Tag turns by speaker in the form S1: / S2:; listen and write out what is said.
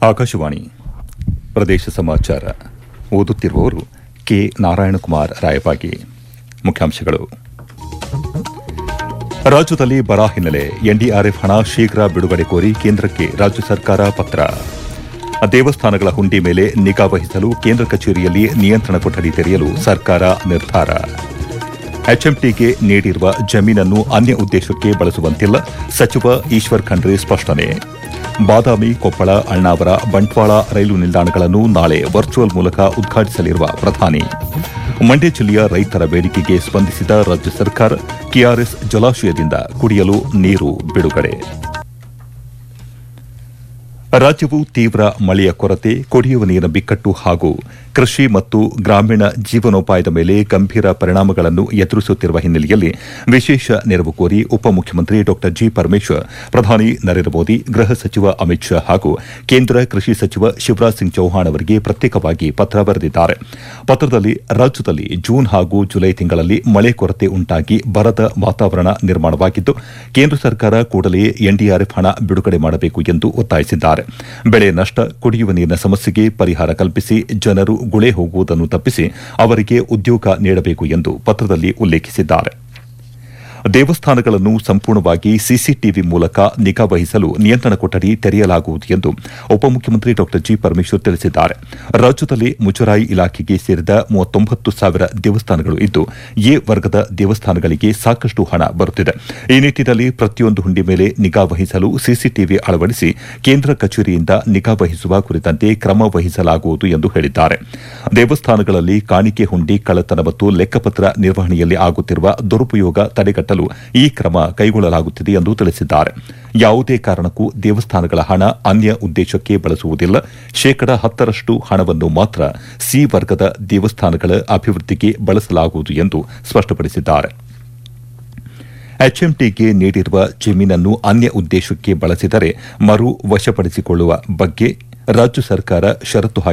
S1: ಆಕಾಶವಾಣಿ ಪ್ರದೇಶ ಸಮಾಚಾರ ಓದುತ್ತಿರುವವರು ಕೆ ನಾರಾಯಣಕುಮಾರ್ ರಾಯಬಾಗಿ ಮುಖ್ಯಾಂಶಗಳು ರಾಜ್ಯದಲ್ಲಿ ಬರ ಹಿನ್ನೆಲೆ ಎನ್ಡಿಆರ್ಎಫ್ ಹಣ ಶೀಘ್ರ ಬಿಡುಗಡೆ ಕೋರಿ ಕೇಂದ್ರಕ್ಕೆ ರಾಜ್ಯ ಸರ್ಕಾರ ಪತ್ರ ದೇವಸ್ಥಾನಗಳ ಹುಂಡಿ ಮೇಲೆ ನಿಗಾ ವಹಿಸಲು ಕೇಂದ್ರ ಕಚೇರಿಯಲ್ಲಿ ನಿಯಂತ್ರಣ ಕೊಠಡಿ ತೆರೆಯಲು ಸರ್ಕಾರ ನಿರ್ಧಾರ ಎಚ್ಎಂಟಿಗೆ ನೀಡಿರುವ ಜಮೀನನ್ನು ಅನ್ಯ ಉದ್ದೇಶಕ್ಕೆ ಬಳಸುವಂತಿಲ್ಲ ಸಚಿವ ಈಶ್ವರ್ ಖಂಡ್ರೆ ಸ್ಪಷ್ಟನೆ ಬಾದಾಮಿ ಕೊಪ್ಪಳ ಅಣ್ಣಾವರ ಬಂಟ್ವಾಳ ರೈಲು ನಿಲ್ದಾಣಗಳನ್ನು ನಾಳೆ ವರ್ಚುವಲ್ ಮೂಲಕ ಉದ್ಘಾಟಿಸಲಿರುವ ಪ್ರಧಾನಿ ಮಂಡ್ಯ ಜಿಲ್ಲೆಯ ರೈತರ ಬೇಡಿಕೆಗೆ ಸ್ಪಂದಿಸಿದ ರಾಜ್ಯ ಸರ್ಕಾರ ಕೆಆರ್ಎಸ್ ಜಲಾಶಯದಿಂದ ಕುಡಿಯಲು ನೀರು ಬಿಡುಗಡೆ ರಾಜ್ಯವು ತೀವ್ರ ಮಳೆಯ ಕೊರತೆ ಕುಡಿಯುವ ನೀರಿನ ಬಿಕ್ಕಟ್ಟು ಹಾಗೂ ಕೃಷಿ ಮತ್ತು ಗ್ರಾಮೀಣ ಜೀವನೋಪಾಯದ ಮೇಲೆ ಗಂಭೀರ ಪರಿಣಾಮಗಳನ್ನು ಎದುರಿಸುತ್ತಿರುವ ಹಿನ್ನೆಲೆಯಲ್ಲಿ ವಿಶೇಷ ನೆರವು ಕೋರಿ ಉಪಮುಖ್ಯಮಂತ್ರಿ ಡಾ ಜಿ ಪರಮೇಶ್ವರ್ ಪ್ರಧಾನಿ ನರೇಂದ್ರ ಮೋದಿ ಗೃಹ ಸಚಿವ ಅಮಿತ್ ಶಾ ಹಾಗೂ ಕೇಂದ್ರ ಕೃಷಿ ಸಚಿವ ಶಿವರಾಜ್ ಸಿಂಗ್ ಚೌಹಾಣ್ ಅವರಿಗೆ ಪ್ರತ್ಯೇಕವಾಗಿ ಪತ್ರ ಬರೆದಿದ್ದಾರೆ ಪತ್ರದಲ್ಲಿ ರಾಜ್ಯದಲ್ಲಿ ಜೂನ್ ಹಾಗೂ ಜುಲೈ ತಿಂಗಳಲ್ಲಿ ಮಳೆ ಕೊರತೆ ಉಂಟಾಗಿ ಬರದ ವಾತಾವರಣ ನಿರ್ಮಾಣವಾಗಿದ್ದು ಕೇಂದ್ರ ಸರ್ಕಾರ ಕೂಡಲೇ ಎನ್ಡಿಆರ್ಎಫ್ ಹಣ ಬಿಡುಗಡೆ ಮಾಡಬೇಕು ಎಂದು ಒತ್ತಾಯಿಸಿದ್ದಾರೆ ಬೆಳೆ ನಷ್ಟ ಕುಡಿಯುವ ನೀರಿನ ಸಮಸ್ಯೆಗೆ ಪರಿಹಾರ ಕಲ್ಪಿಸಿ ಜನರು ಗುಳೆ ಹೋಗುವುದನ್ನು ತಪ್ಪಿಸಿ ಅವರಿಗೆ ಉದ್ಯೋಗ ನೀಡಬೇಕು ಎಂದು ಪತ್ರದಲ್ಲಿ ಉಲ್ಲೇಖಿಸಿದ್ದಾರೆ ದೇವಸ್ಥಾನಗಳನ್ನು ಸಂಪೂರ್ಣವಾಗಿ ಸಿಸಿಟಿವಿ ಮೂಲಕ ನಿಗಾ ವಹಿಸಲು ನಿಯಂತ್ರಣ ಕೊಠಡಿ ತೆರೆಯಲಾಗುವುದು ಎಂದು ಉಪಮುಖ್ಯಮಂತ್ರಿ ಡಾ ಜಿ ಪರಮೇಶ್ವರ್ ತಿಳಿಸಿದ್ದಾರೆ ರಾಜ್ಯದಲ್ಲಿ ಮುಜರಾಯಿ ಇಲಾಖೆಗೆ ಸೇರಿದ ಮೂವತ್ತೊಂಬತ್ತು ಸಾವಿರ ದೇವಸ್ಥಾನಗಳು ಇದ್ದು ಎ ವರ್ಗದ ದೇವಸ್ಥಾನಗಳಿಗೆ ಸಾಕಷ್ಟು ಹಣ ಬರುತ್ತಿದೆ ಈ ನಿಟ್ಟಿನಲ್ಲಿ ಪ್ರತಿಯೊಂದು ಹುಂಡಿ ಮೇಲೆ ನಿಗಾ ವಹಿಸಲು ಸಿಸಿಟಿವಿ ಅಳವಡಿಸಿ ಕೇಂದ್ರ ಕಚೇರಿಯಿಂದ ನಿಗಾ ವಹಿಸುವ ಕುರಿತಂತೆ ಕ್ರಮ ವಹಿಸಲಾಗುವುದು ಎಂದು ಹೇಳಿದ್ದಾರೆ ದೇವಸ್ಥಾನಗಳಲ್ಲಿ ಕಾಣಿಕೆ ಹುಂಡಿ ಕಳ್ಳತನ ಮತ್ತು ಲೆಕ್ಕಪತ್ರ ನಿರ್ವಹಣೆಯಲ್ಲಿ ಆಗುತ್ತಿರುವ ದುರುಪಯೋಗ ತಡೆಗಟ್ಟಲು ಈ ಕ್ರಮ ಕೈಗೊಳ್ಳಲಾಗುತ್ತಿದೆ ಎಂದು ತಿಳಿಸಿದ್ದಾರೆ ಯಾವುದೇ ಕಾರಣಕ್ಕೂ ದೇವಸ್ಥಾನಗಳ ಹಣ ಅನ್ಯ ಉದ್ದೇಶಕ್ಕೆ ಬಳಸುವುದಿಲ್ಲ ಶೇಕಡ ಹತ್ತರಷ್ಟು ಹಣವನ್ನು ಮಾತ್ರ ಸಿ ವರ್ಗದ ದೇವಸ್ಥಾನಗಳ ಅಭಿವೃದ್ಧಿಗೆ ಬಳಸಲಾಗುವುದು ಎಂದು ಸ್ಪಷ್ಟಪಡಿಸಿದ್ದಾರೆ ಎಚ್ಎಂಟಿಗೆ ನೀಡಿರುವ ಜಮೀನನ್ನು ಅನ್ಯ ಉದ್ದೇಶಕ್ಕೆ ಬಳಸಿದರೆ ಮರು ವಶಪಡಿಸಿಕೊಳ್ಳುವ ಬಗ್ಗೆ ರಾಜ್ಯ ಸರ್ಕಾರ ಷರತ್ತು ಹಾಕಿ